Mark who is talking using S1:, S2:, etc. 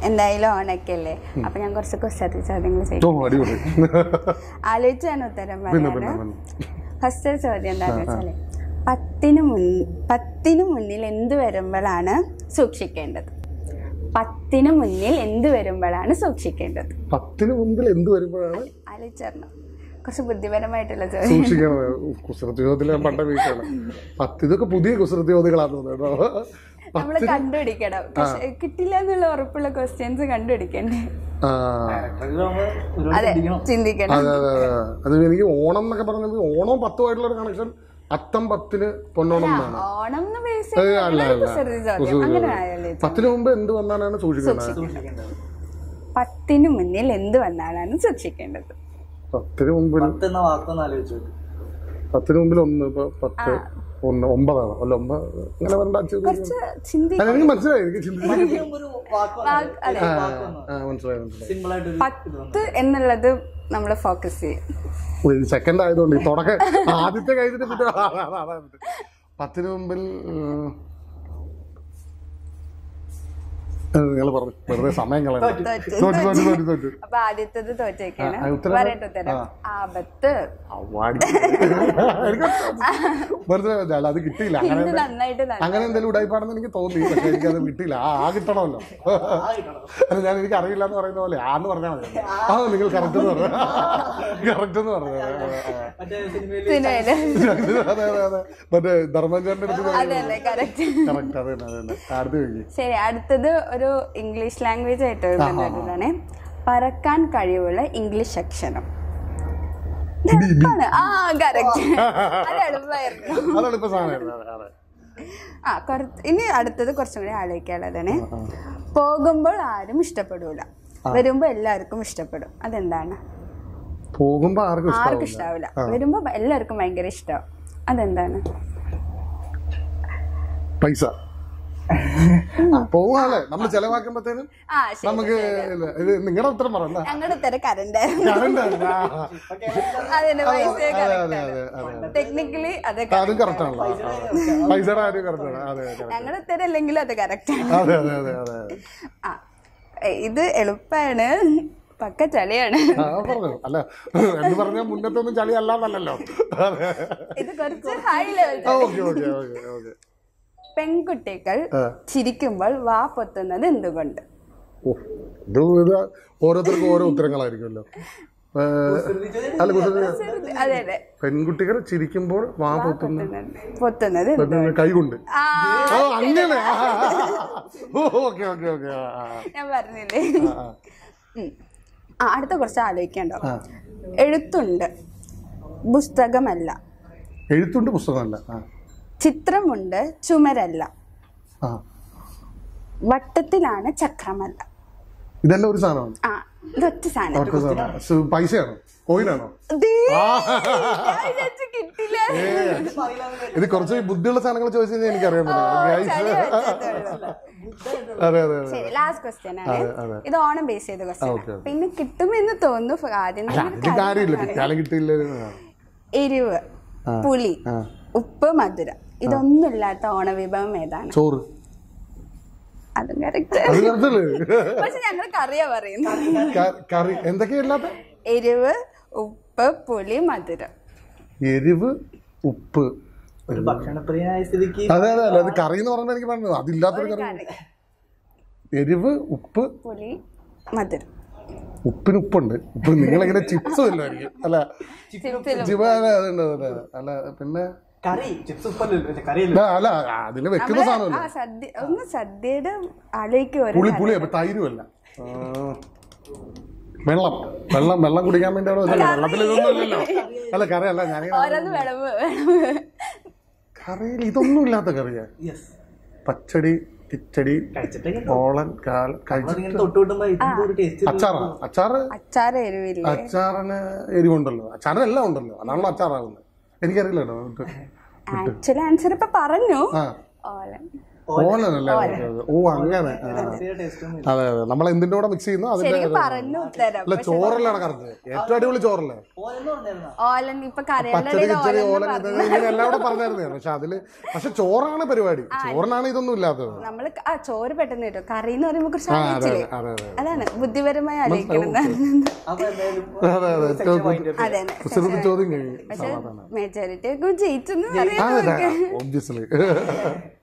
S1: എന്തായാലും ഓണൊക്കെ അല്ലേ അപ്പൊ ഞാൻ കുറച്ച് കുസൃതി ചോദ്യങ്ങൾ
S2: ഓ
S1: ചെയ്യും
S2: അടിപൊളി
S1: ആലോചിച്ചാണ് ഉത്തരം
S2: പിന്നെ പിന്നെ
S1: പറയാറ്
S2: പിന്നെ
S1: ഫസ്റ്റ് ചോദ്യം എന്താണെന്ന് വെച്ചാല് പത്തിന് മുൻ പത്തിന് മുന്നിൽ എന്ത് വരുമ്പോഴാണ് സൂക്ഷിക്കേണ്ടത് പത്തിന് മുന്നിൽ എന്ത് വരുമ്പോഴാണ് സൂക്ഷിക്കേണ്ടത്
S2: പത്തിന് മുമ്പിൽ എന്ത് വരുമ്പോഴാണ്
S1: ആലോചിച്ചറിഞ്ഞു കുറച്ച് ബുദ്ധിപരമായിട്ടുള്ള ചോദ്യം
S2: സൂക്ഷിക്കണം കുസൃതി ചോദ്യത്തിൽ ഞാൻ പണ്ട വീട്ടിലാണ് പത്ത് ഇതൊക്കെ പുതിയ കുസൃതി ചോദ്യങ്ങളാന്ന് തോന്നുന്നു കേട്ടോ
S1: നമ്മൾ കണ്ടുപിടിക്കണം പക്ഷെ കിട്ടില്ല എന്നുള്ള ഉറപ്പുള്ള ക്വസ്റ്റ്യൻസ് കണ്ടുപിടിക്കണ്ടേ
S2: ആ
S1: അതെ ചിന്തിക്കണം
S2: അതെ അതെ അതെ അത് എനിക്ക് ഓണം എന്നൊക്കെ പറഞ്ഞത് ഓണവും പത്തുമായിട്ടുള്ള ഒരു കണക്ഷൻ അത്തം പത്തിന് പൊന്നോണം എന്നാണ്
S1: ഓണം എന്ന് ബേസ്
S2: ഏ, അല്ല അല്ല
S1: കുസൃതി ചോദ്യം
S2: കുസൃതി
S1: അങ്ങനെ
S2: ചോദ്യം.
S1: ആയല്ലേ
S2: പത്തിന് മുമ്പ് എന്ത് വന്നാലാണ് സൂക്ഷിക്കേണ്ടത്
S1: പത്തിന് മുന്നിൽ എന്ത് വന്നാലാണ് സൂക്ഷിക്കേണ്ടത്
S2: പത്തിന് മുമ്പിൽ
S3: പത്ത് എന്ന വാക്കൊന്ന് ആലോചിച്ചു
S2: പത്തിന് മുമ്പിൽ ഒന്ന് ഇപ്പൊ പത്ത് ഒന്ന് ഒമ്പതാണ് അല്ല ഒമ്പത് അങ്ങനെ വരണ്ട അച്ഛൻ
S1: കുറച്ച് ചിന്തി
S2: അല്ല, എനിക്ക് മനസ്സിലായി എനിക്ക് ചിന്തിച്ചു
S3: ഒരു വാക്ക്
S1: വാക്ക് അതെ.
S2: ആ മനസ്സിലായി മനസ്സിലായി
S3: സിമ്പിൾ ആയിട്ട്
S1: പത്ത് എന്നുള്ളത് നമ്മൾ ഫോക്കസ് ചെയ്യും
S2: സെക്കൻഡ് ആയതുകൊണ്ട് ഈ തുടക്കം ആദ്യത്തെ കഴിഞ്ഞിട്ട് പിന്നെ പത്തിന് മുമ്പിൽ നിങ്ങൾ പറഞ്ഞു വെറുതെ സമയം കളയണം
S1: തോറ്റ്.
S2: തോറ്റു തോറ്റു തോറ്റു തോറ്റു
S1: അപ്പൊ ആദ്യത്തത് തോറ്റേക്കാണ്
S2: ആ, ഉത്തരം
S1: പറയട്ടെ ഉത്തരം ആപത്ത്
S2: അവാടി. എനിക്ക് വെറുതെ അല്ല അത് കിട്ടിയില്ല അങ്ങനെ
S1: ഹിന്ദു നന്നായിട്ട് തന്നെ
S2: അങ്ങനെ എന്തെങ്കിലും ഉടായിപ്പാണെന്ന് എനിക്ക് തോന്നി പക്ഷെ എനിക്കത് കിട്ടിയില്ല ആ ആ കിട്ടണമല്ലോ അല്ല ഞാൻ എനിക്ക് അറിയില്ല എന്ന് പറയുന്ന പോലെ ആന്ന് പറഞ്ഞാൽ മതി ആ നിങ്ങൾ കറക്റ്റ് എന്ന് പറഞ്ഞു കറക്റ്റ് എന്ന് പറഞ്ഞു
S3: മറ്റേ സിനിമയിൽ
S1: സിനിമയില്
S2: അതെ അതെ അതെ മറ്റേ ധർമ്മചാന്റെ അടുത്ത്
S1: അതെ അതെ കറക്റ്റ്
S2: കറക്റ്റ് അതെ അതെ അതെ അടുത്ത് ചോദിക്കും
S1: ശരി അടുത്തത് ഒരു ഇംഗ്ലീഷ് ലാംഗ്വേജ് ആയിട്ട് ബന്ധപ്പെട്ടതാണ് പറക്കാൻ കഴിവുള്ള ഇംഗ്ലീഷ് അക്ഷരം ഇത് എളുപ്പാണ്. ആ കറക്റ്റ് അത് എളുപ്പമായിരുന്നു
S2: അതാണ് ഇപ്പൊ സാധനം അതെ, അതെ.
S1: ആ കുറച്ച് ഇനി അടുത്തത് കുറച്ചും കൂടി ആലോചിക്കാനുള്ളതാണ് പോകുമ്പോൾ ആരും ഇഷ്ടപ്പെടൂല വരുമ്പോ എല്ലാവർക്കും ഇഷ്ടപ്പെടും അതെന്താണ്
S2: പോകുമ്പോ ആർക്കും
S1: ആർക്കും
S2: ഇഷ്ടമാവില്ല
S1: ഇഷ്ടാവില്ല വരുമ്പോ എല്ലാവർക്കും ഭയങ്കര ഇഷ്ടം അതെന്താണ്
S2: പൈസ പോവാല്ലേ നമ്മൾ ചെലവാക്കുമ്പോഴത്തേനും
S1: ആ ശരി
S2: നമുക്ക് ഇല്ല, ഇത് നിങ്ങളുടെ ഉത്തരം പറയണ്ട
S1: ഞങ്ങളുടെ ഉത്തരം കറണ്ട്
S2: കറണ്ട്
S1: അതിന്റെ പൈസ
S2: അതെ അതെ അതെ അതെ
S1: ടെക്നിക്കലി അത്
S2: അതും കറക്റ്റ് ആണല്ലോ ആ, ആ. പൈസയുടെ കാര്യം കറക്റ്റ് ആണ് അതെ അതെ
S1: ഞങ്ങളുടെ ഉത്തരം അല്ലെങ്കിലും അത് കറക്റ്റ് ആണ്
S2: അതെ അതെ അതെ അതെ അതെ
S1: ആ ഏ, ഇത് എളുപ്പമാണ് പക്ക ചളിയാണ്
S2: ആ പറഞ്ഞു അല്ല എന്ന് പറഞ്ഞാൽ മുന്നത്തെ ഒന്നും ചളി അല്ലാന്നല്ലോ അതെ
S1: ഇത് കുറച്ച് high level
S2: okay okay okay okay
S1: പെൺകുട്ടികൾ
S2: ആ.
S1: ചിരിക്കുമ്പോൾ വാ പൊത്തുന്നത് എന്തുകൊണ്ട്
S2: ഓ ഇത് ഇത് ഓരോരുത്തർക്കും ഓരോ ഉത്തരങ്ങളായിരിക്കുമല്ലോ ഏ, അല്ല കുസൃതി
S1: അതെ അതെ
S2: പെൺകുട്ടികൾ ചിരിക്കുമ്പോൾ വാ പൊത്തുന്ന
S1: പൊത്തുന്നത് എന്ത്?
S2: പൊത്തുന്ന കൈകൊണ്ട്
S1: ആ
S2: ഓ അങ്ങനെ ഓക്കെ ഓക്കെ ഓക്കെ
S1: ഞാൻ പറഞ്ഞില്ലേ ഉം. ആ അടുത്ത കുറച്ച് ആലോചിക്കണ്ടോ എഴുത്തുണ്ട് പുസ്തകമല്ല
S2: എഴുത്തുണ്ട് പുസ്തകമല്ല ആ
S1: ചിത്രമുണ്ട് ചുമരല്ല
S2: ആ
S1: വട്ടത്തിലാണ് ചക്രമല്ല
S2: ഇതെല്ലാം ഒരു സാധനമാണ്
S1: ആ ഇതൊറ്റ സാധനം
S2: ഒറ്റ സാധനം സു- പൈസയാണോ കോയിനാണോ
S1: ദേ, ഞാൻ വിചാരിച്ചു കിട്ടില്ല
S2: ഇത് കുറച്ച് ബുദ്ധിയുള്ള സാധനങ്ങൾ ചോദിച്ചു കഴിഞ്ഞാൽ എനിക്കറിയാൻ പറ്റും
S1: ചളി
S2: ഗൈസ്
S1: വെച്ചതേ ഉള്ളൂ.
S2: അതെ അതെ അതെ
S1: ശരി ലാസ്റ്റ് ക്വസ്റ്റ്യൻ ആണ്
S2: അതെ, അതെ.
S1: ഇത് ഓണം ബേസ് ചെയ്ത
S2: ഓക്കേ,
S1: ക്വസ്റ്റ്യൻ
S2: ഓക്കേ.
S1: പിന്നെ കിട്ടുമെന്ന് തോന്നുന്നു ഫ- ആദ്യം
S2: അല്ല
S1: തന്നെ
S2: അതിന് കാര്യമില്ല കിട്ടാലും കിട്ടിയില്ല
S1: എരിവ്
S2: ആ.
S1: പുളി
S2: ആ.
S1: ഉപ്പ് മധുരം ഇതൊന്നും ഇല്ലാത്ത ഓണവിഭവം ഏതാണ്
S2: ചോറ്
S1: അതും കറക്റ്റ്
S2: അത് കറക്റ്റല്ലേ
S1: പക്ഷെ ഞങ്ങൾ കറിയാ പറയുന്നത്
S2: ക- കറി എന്തൊക്കെയല്ലാത്ത
S1: എരിവ് ഉപ്പ് പുളി മധുരം
S2: എരിവ് ഉപ്പ്
S3: ഒരു ഭക്ഷണപ്രിയനായ സ്ഥിതിക്ക്
S2: അതെ അതെ അല്ല അത് കറി എന്ന് പറഞ്ഞാൽ എനിക്ക് പറഞ്ഞത് അതില്ലാത്തൊരു കറി
S1: കറി
S2: എരിവ് ഉപ്പ്
S1: പുളി മധുരം
S2: ഉപ്പിന് ഉപ്പുണ്ട് ഉപ്പ് നിങ്ങളെങ്ങനെ ചിപ്സ് ഇല്ലായിരിക്കും അല്ല
S1: ചിപ്സിലും
S2: ജിവ അതെ അതുണ്ട് അതെ അല്ല പിന്നെ
S3: കറി ചിപ്സ് ഉപ്പല്ലോ കറി
S2: ആ, അല്ല അതിൽ വെക്കുന്ന
S1: ആ
S2: സാധനമല്ല
S1: സദ്യ ഒന്ന് സദ്യയുടെ ആലോചിക്കും ഒരു
S2: പുളി പുളി അപ്പൊ തൈരുമല്ല ആ. വെള്ളം വെള്ളം വെള്ളം കുടിക്കാൻ വേണ്ടി അവിടെ വെച്ചല്ലേ വെള്ളത്തിൽ ഇതൊന്നും ഇല്ലല്ലോ അല്ല കറി അല്ല ഞാൻ
S1: ഓരോന്ന് വിളവ് വിളവ്
S2: കറിയിൽ ഇതൊന്നും ഇല്ലാത്ത കറിയാ
S3: യെസ്
S2: പച്ചടി കിച്ചടി
S3: കഴിച്ചിട്ടേ
S2: ഓളൻ കാൽ കഴിച്ച്
S3: നമ്മളിങ്ങനെ തൊട്ട് വിട്ടുമ്പോ ഇതിന്റെ ഒരു ടേസ്റ്റ്
S2: അച്ചാറാ അച്ചാറ്
S1: അച്ചാറ് എരിവില്ലേ
S2: അച്ചാറിന് എരിവുണ്ടല്ലോ അച്ചാറിന് എല്ലാം ഉണ്ടല്ലോ അതാണല്ലോ അച്ചാറാകുന്നത് എനിക്കറിയില്ല കേട്ടോ ഇത്.
S1: ആക്ച്വലി ആൻസർ ഇപ്പൊ പറഞ്ഞു
S2: ആ
S1: ഓലൻ
S2: ഓലനല്ലേ ഓക്കേ, ഓക്കേ. ഓ അങ്ങനെ ആ.
S3: പ്രത്യേക ടേസ്റ്റ് ഒന്നും
S2: അതെ അതെ നമ്മൾ എന്തിന്റെ കൂടെ മിക്സ് ചെയ്യുന്നു അതിന്റെ
S1: ശരിക്കും പറഞ്ഞു ഉത്തരം
S2: അല്ല ചോറല്ലാണ് കറക്റ്റ് ഏറ്റവും അടിപൊളി ചോറല്ലേ
S3: ഓലെന്ന് പറഞ്ഞായിരുന്നോ
S1: ഓലൻ ഇപ്പൊ കരയുടെ
S2: പച്ചടി
S1: ഇടയിൽ
S2: കിച്ചടി
S1: ഓലൻ
S2: ഓല
S1: പറഞ്ഞു
S2: ഇങ്ങനെ എല്ലാം കൂടെ പറഞ്ഞായിരുന്നു ഞാൻ. പക്ഷെ അതില് പക്ഷെ ചോറാണ് പരിപാടി ചോറിനാണ് ഇതൊന്നും ഇല്ലാത്തത്
S1: നമ്മള് ക- ആ ചോറ് പെട്ടെന്ന് കിട്ടും കറി എന്ന് പറയുമ്പോ കുറച്ച്
S2: ആ അതെ
S1: ആലോചിച്ചില്ലേ
S2: അതെ അതെ
S1: അതാണ് ബുദ്ധിപരമായി ആലോചിക്കണം
S3: അപ്പൊ എന്തായാലും
S2: അതെ അതെ ഏറ്റവും
S3: point
S1: അതെ
S2: കുസൃതി ചോദ്യം കഴിഞ്ഞു
S1: പക്ഷെ മെജോറിറ്റി ഒക്കെ ജയിച്ചെന്ന്
S2: അതെ
S1: അറിയാം
S2: ഒബ്വിയസ്ലി